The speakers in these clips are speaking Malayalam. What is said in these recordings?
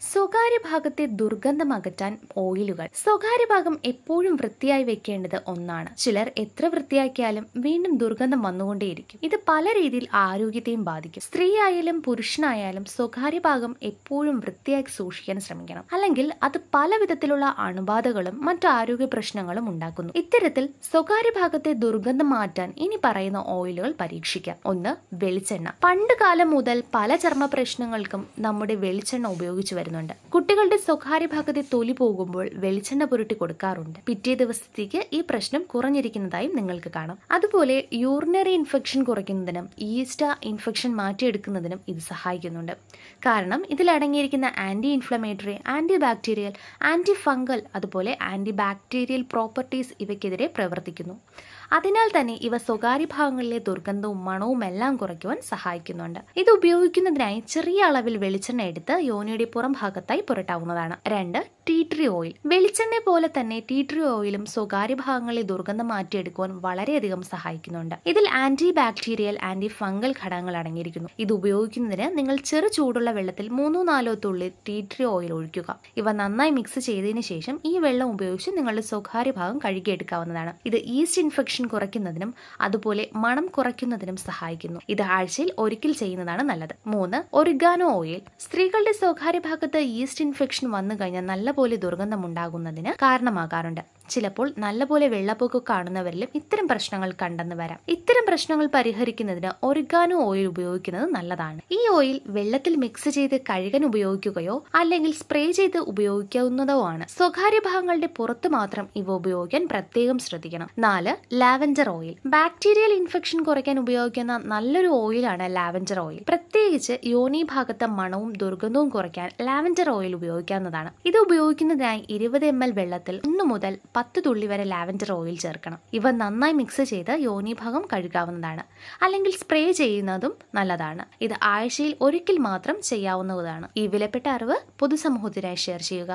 സ്വകാര്യ ഭാഗത്തെ ദുർഗന്ധം അകറ്റാൻ ഓയിലുകൾ സ്വകാര്യ ഭാഗം എപ്പോഴും വൃത്തിയായി വെക്കേണ്ടത് ഒന്നാണ് ചിലർ എത്ര വൃത്തിയാക്കിയാലും വീണ്ടും ദുർഗന്ധം വന്നുകൊണ്ടേയിരിക്കും ഇത് പല രീതിയിൽ ആരോഗ്യത്തെയും ബാധിക്കും സ്ത്രീ ആയാലും പുരുഷനായാലും സ്വകാര്യ ഭാഗം എപ്പോഴും വൃത്തിയാക്കി സൂക്ഷിക്കാൻ ശ്രമിക്കണം അല്ലെങ്കിൽ അത് പല വിധത്തിലുള്ള അണുബാധകളും മറ്റു ആരോഗ്യ പ്രശ്നങ്ങളും ഉണ്ടാക്കുന്നു ഇത്തരത്തിൽ സ്വകാര്യ ഭാഗത്തെ ദുർഗന്ധം മാറ്റാൻ ഇനി പറയുന്ന ഓയിലുകൾ പരീക്ഷിക്കാം ഒന്ന് വെളിച്ചെണ്ണ പണ്ട് കാലം മുതൽ പല ചർമ്മ പ്രശ്നങ്ങൾക്കും നമ്മുടെ വെളിച്ചെണ്ണ ഉപയോഗിച്ചു വരുന്നുണ്ട് കുട്ടികളുടെ സ്വകാര്യ ഭാഗത്തെ തൊലി പോകുമ്പോൾ വെളിച്ചെണ്ണ പുരട്ടി കൊടുക്കാറുണ്ട് പിറ്റേ ദിവസത്തേക്ക് ഈ പ്രശ്നം കുറഞ്ഞിരിക്കുന്നതായും നിങ്ങൾക്ക് കാണാം അതുപോലെ യൂറിനറി ഇൻഫെക്ഷൻ കുറയ്ക്കുന്നതിനും ഈസ്റ്റ ഇൻഫെക്ഷൻ മാറ്റിയെടുക്കുന്നതിനും ഇത് സഹായിക്കുന്നുണ്ട് കാരണം ഇതിൽ അടങ്ങിയിരിക്കുന്ന anti inflammatory anti bacterial anti fungal അതുപോലെ ആന്റി ബാക്ടീരിയൽ പ്രോപ്പർട്ടീസ് ഇവയ്ക്കെതിരെ പ്രവർത്തിക്കുന്നു അതിനാൽ തന്നെ ഇവ സ്വകാര്യ ഭാഗങ്ങളിലെ ദുർഗന്ധവും മണവും എല്ലാം കുറയ്ക്കുവാൻ സഹായിക്കുന്നുണ്ട് ഇത് ഉപയോഗിക്കുന്നതിനായി ചെറിയ അളവിൽ വെളിച്ചെണ്ണ എടുത്ത് യോനിയുടെ പുറം ഭാഗത്തായി പുരട്ടാവുന്നതാണ് രണ്ട് ടീ ട്രീ ഓയിൽ വെളിച്ചെണ്ണ പോലെ തന്നെ ടീ ട്രീ ഓയിലും സ്വകാര്യ ഭാഗങ്ങളിലെ ദുർഗന്ധം മാറ്റിയെടുക്കുവാൻ വളരെയധികം സഹായിക്കുന്നുണ്ട് ഇതിൽ ആന്റി ബാക്ടീരിയൽ ആന്റി ഫംഗൽ ഘടകങ്ങൾ അടങ്ങിയിരിക്കുന്നു ഇത് ഉപയോഗിക്കുന്നതിന് നിങ്ങൾ ചെറു ചൂടുള്ള വെള്ളത്തിൽ മൂന്നോ നാലോ തുള്ളി ടീ ട്രീ ഓയിൽ ഒഴിക്കുക ഇവ നന്നായി മിക്സ് ചെയ്തതിനു ശേഷം ഈ വെള്ളം ഉപയോഗിച്ച് നിങ്ങളുടെ സ്വകാര്യ ഭാഗം കഴുകിയെടുക്കാവുന്നതാണ് ഇത് ഈസ്റ്റ് ഇൻഫെക്ഷൻ കുറയ്ക്കുന്നതിനും അതുപോലെ മണം കുറയ്ക്കുന്നതിനും സഹായിക്കുന്നു ഇത് ആഴ്ചയിൽ ഒരിക്കൽ ചെയ്യുന്നതാണ് നല്ലത് മൂന്ന് ഒറിഗാനോ ഓയിൽ സ്ത്രീകളുടെ സ്വകാര്യ ഭാഗത്ത് ഈസ്റ്റ് ഇൻഫെക്ഷൻ വന്നു കഴിഞ്ഞാൽ നല്ലപോലെ ദുർഗന്ധം ഉണ്ടാകുന്നതിന് കാരണമാകാറുണ്ട് ചിലപ്പോൾ നല്ലപോലെ വെള്ളപ്പൊക്കം കാണുന്നവരിലും ഇത്തരം പ്രശ്നങ്ങൾ കണ്ടെന്ന് വരാം ഇത്തരം പ്രശ്നങ്ങൾ പരിഹരിക്കുന്നതിന് ഒറിഗാനോ ഓയിൽ ഉപയോഗിക്കുന്നത് നല്ലതാണ് ഈ ഓയിൽ വെള്ളത്തിൽ മിക്സ് ചെയ്ത് കഴുകൻ ഉപയോഗിക്കുകയോ അല്ലെങ്കിൽ സ്പ്രേ ചെയ്ത് ഉപയോഗിക്കാവുന്നതോ ആണ് സ്വകാര്യ ഭാഗങ്ങളുടെ പുറത്ത് മാത്രം ഇവ ഉപയോഗിക്കാൻ പ്രത്യേകം ശ്രദ്ധിക്കണം നാല് ലാവൻഡർ ഓയിൽ ബാക്ടീരിയൽ ഇൻഫെക്ഷൻ കുറയ്ക്കാൻ ഉപയോഗിക്കുന്ന നല്ലൊരു ഓയിലാണ് ലാവൻഡർ ഓയിൽ പ്രത്യേകിച്ച് യോനി ഭാഗത്തെ മണവും ദുർഗന്ധവും കുറയ്ക്കാൻ ലാവൻഡർ ഓയിൽ ഉപയോഗിക്കാവുന്നതാണ് ഇത് ഉപയോഗിക്കുന്നതിനായി ഇരുപത് എം എൽ വെള്ളത്തിൽ ഒന്ന് മുതൽ പത്ത് തുള്ളി വരെ ലാവൻഡർ ഓയിൽ ചേർക്കണം ഇവ നന്നായി മിക്സ് ചെയ്ത് യോനി ഭാഗം കഴുകാവുന്നതാണ് അല്ലെങ്കിൽ സ്പ്രേ ചെയ്യുന്നതും നല്ലതാണ് ഇത് ആഴ്ചയിൽ ഒരിക്കൽ മാത്രം ചെയ്യാവുന്നതാണ് ഈ വിലപ്പെട്ട അറിവ് പൊതുസമൂഹത്തിനായി ഷെയർ ചെയ്യുക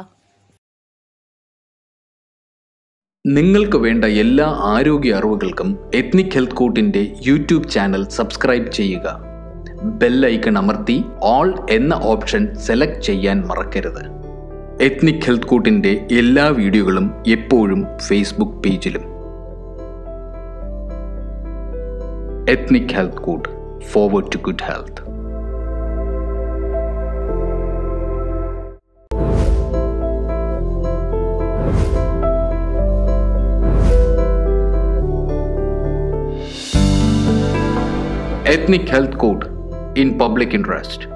നിങ്ങൾക്ക് വേണ്ട എല്ലാ ആരോഗ്യ അറിവുകൾക്കും എത്നിക് ഹെൽത്ത് കോട്ടിൻ്റെ യൂട്യൂബ് ചാനൽ സബ്സ്ക്രൈബ് ചെയ്യുക ബെൽ ഐക്കൺ അമർത്തി ഓൾ എന്ന ഓപ്ഷൻ സെലക്ട് ചെയ്യാൻ മറക്കരുത് എത്നിക് ഹെൽത്ത് കോട്ടിൻ്റെ എല്ലാ വീഡിയോകളും എപ്പോഴും ഫേസ്ബുക്ക് പേജിലും ethnic health code forward to good health Ethnic Health Code in Public Interest.